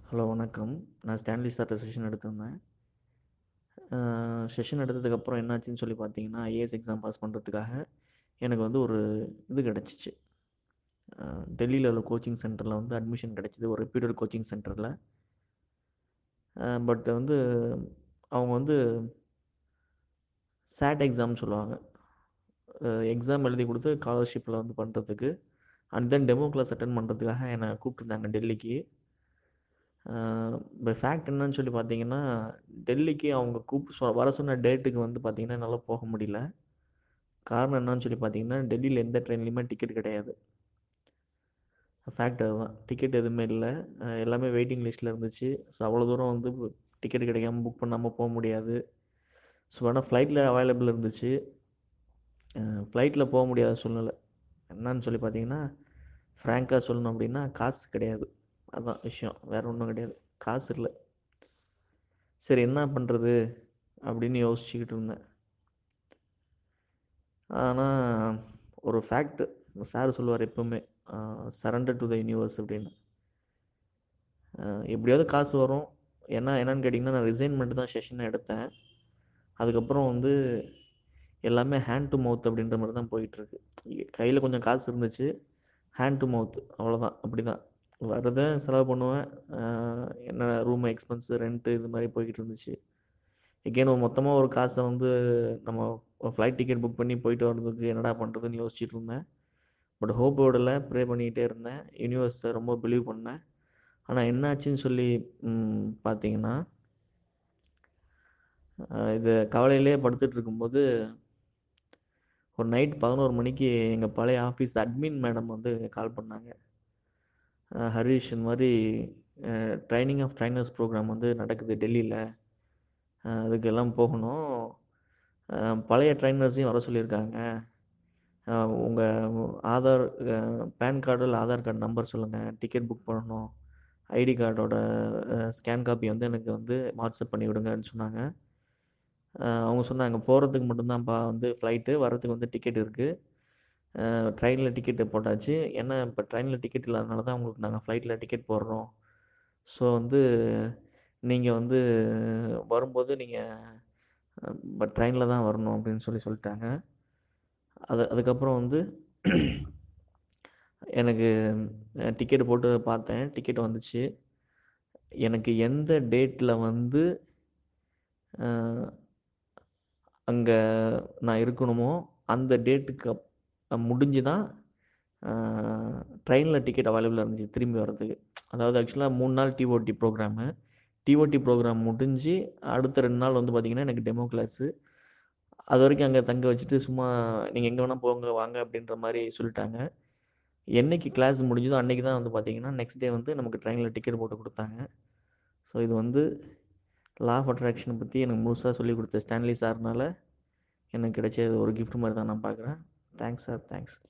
hello வணக்கம் நான் Stanley சார்ட்ட செஷன் எடுத்திருந்தேன் செஷன் எடுத்ததுக்கப்புறம் என்னாச்சுன்னு சொல்லி பார்த்தீங்கன்னா ஐஏஎஸ் எக்ஸாம் பாஸ் பண்ணுறதுக்காக எனக்கு வந்து ஒரு இது கிடச்சிச்சு டெல்லியில் உள்ள கோச்சிங் சென்டரில் வந்து அட்மிஷன் கிடச்சிது ஒரு ரெப்யூட்டட் கோச்சிங் சென்டரில் பட் வந்து அவங்க வந்து சேட் எக்ஸாம் சொல்லுவாங்க எக்ஸாம் எழுதி கொடுத்து ஸ்காலர்ஷிப்பில் வந்து பண்ணுறதுக்கு and then demo class attend பண்ணுறதுக்காக என்னை கூப்பிட்டுருந்தாங்க டெல்லிக்கு இப்போ ஃபேக்ட் என்னன்னு சொல்லி பார்த்தீங்கன்னா டெல்லிக்கு அவங்க கூப்பிட்டு சொ வர சொன்ன டேட்டுக்கு வந்து பார்த்திங்கன்னா என்னால் போக முடியல காரணம் என்னன்னு சொல்லி பார்த்தீங்கன்னா டெல்லியில் எந்த ட்ரெயின்லேயுமே டிக்கெட் கிடையாது ஃபேக்ட் அதுதான் டிக்கெட் எதுவுமே இல்லை எல்லாமே வெயிட்டிங் லிஸ்ட்டில் இருந்துச்சு ஸோ அவ்வளோ தூரம் வந்து டிக்கெட் கிடைக்காம புக் பண்ணாமல் போக முடியாது ஸோ ஆனால் ஃப்ளைட்டில் அவைலபிள் இருந்துச்சு ஃப்ளைட்டில் போக முடியாத சூழ்நிலை என்னன்னு சொல்லி பார்த்தீங்கன்னா ஃப்ராங்காக சொல்லணும் அப்படின்னா காசு கிடையாது அதான் விஷயம் வேறு ஒன்றும் கிடையாது காசு இல்லை சரி என்ன பண்ணுறது அப்படின்னு யோசிச்சுக்கிட்டு இருந்தேன் ஆனால் ஒரு ஃபேக்ட் சார் சொல்லுவார் எப்போவுமே சரண்டர் டு த யூனிவர்ஸ் அப்படின்னு எப்படியாவது காசு வரும் ஏன்னா என்னன்னு கேட்டிங்கன்னா நான் ரிசைன்மெண்ட் தான் செஷன் எடுத்தேன் அதுக்கப்புறம் வந்து எல்லாமே ஹேண்ட் டு மவுத் அப்படின்ற மாதிரி தான் போயிட்டுருக்கு கையில் கொஞ்சம் காசு இருந்துச்சு ஹேண்ட் டு மவுத் அவ்வளோதான் அப்படி தான் வரதை செலவு பண்ணுவேன் என்ன ரூம் எக்ஸ்பென்ஸு ரெண்ட்டு இது மாதிரி போய்கிட்டு இருந்துச்சு எகெயின் மொத்தமாக ஒரு காசை வந்து நம்ம ஃப்ளைட் டிக்கெட் புக் பண்ணி போயிட்டு வர்றதுக்கு என்னடா பண்ணுறதுன்னு யோசிச்சுட்டு இருந்தேன் பட் ஹோப் விடல ப்ரே பண்ணிக்கிட்டே இருந்தேன் யூனிவர்ஸை ரொம்ப பிலீவ் பண்ணேன் ஆனால் என்னாச்சுன்னு சொல்லி பார்த்தீங்கன்னா இது கவலையிலே படுத்துட்டு இருக்கும்போது ஒரு நைட் பதினோரு மணிக்கு எங்கள் பழைய ஆஃபீஸ் அட்மின் மேடம் வந்து கால் பண்ணாங்க ஹரீஷ் இந்த மாதிரி ட்ரைனிங் ஆஃப் ட்ரைனர்ஸ் ப்ரோக்ராம் வந்து நடக்குது டெல்லியில் அதுக்கெல்லாம் போகணும் பழைய ட்ரைனர்ஸையும் வர சொல்லியிருக்காங்க உங்கள் ஆதார் பேன் கார்டு இல்லை ஆதார் கார்டு நம்பர் சொல்லுங்கள் டிக்கெட் புக் பண்ணணும் ஐடி கார்டோட ஸ்கேன் காப்பி வந்து எனக்கு வந்து வாட்ஸ்அப் பண்ணி விடுங்கன்னு சொன்னாங்க அவங்க சொன்னாங்க போகிறதுக்கு மட்டும்தான்ப்பா வந்து ஃப்ளைட்டு வர்றதுக்கு வந்து டிக்கெட் இருக்குது ட்ரெயினில் டிக்கெட்டு போட்டாச்சு ஏன்னா இப்போ ட்ரெயினில் டிக்கெட் இல்லாதனால தான் உங்களுக்கு நாங்கள் ஃப்ளைட்டில் டிக்கெட் போடுறோம் ஸோ வந்து நீங்கள் வந்து வரும்போது நீங்கள் பட் ட்ரெயினில் தான் வரணும் அப்படின்னு சொல்லி சொல்லிட்டாங்க அது அதுக்கப்புறம் வந்து எனக்கு டிக்கெட் போட்டு பார்த்தேன் டிக்கெட் வந்துச்சு எனக்கு எந்த டேட்டில் வந்து அங்கே நான் இருக்கணுமோ அந்த டேட்டுக்கு முடிஞ்சு தான் ட்ரெயினில் டிக்கெட் அவைலபிளாக இருந்துச்சு திரும்பி வர்றதுக்கு அதாவது ஆக்சுவலாக மூணு நாள் டிஓடி ப்ரோக்ராமு டிஓடி ப்ரோக்ராம் முடிஞ்சு அடுத்த ரெண்டு நாள் வந்து பார்த்திங்கன்னா எனக்கு டெமோ கிளாஸு அது வரைக்கும் அங்கே தங்க வச்சுட்டு சும்மா நீங்கள் எங்கே வேணால் போங்க வாங்க அப்படின்ற மாதிரி சொல்லிட்டாங்க என்றைக்கு கிளாஸ் முடிஞ்சதோ அன்றைக்கி தான் வந்து பார்த்திங்கன்னா நெக்ஸ்ட் டே வந்து நமக்கு ட்ரெயினில் டிக்கெட் போட்டு கொடுத்தாங்க ஸோ இது வந்து லா ஆஃப் அட்ராக்ஷனை பற்றி எனக்கு முழுசாக சொல்லி கொடுத்த ஸ்டான்லி சார்னால் எனக்கு கிடைச்ச ஒரு கிஃப்ட் மாதிரி தான் நான் பார்க்குறேன் தேங்க்ஸ் சார் தேங்க்ஸ்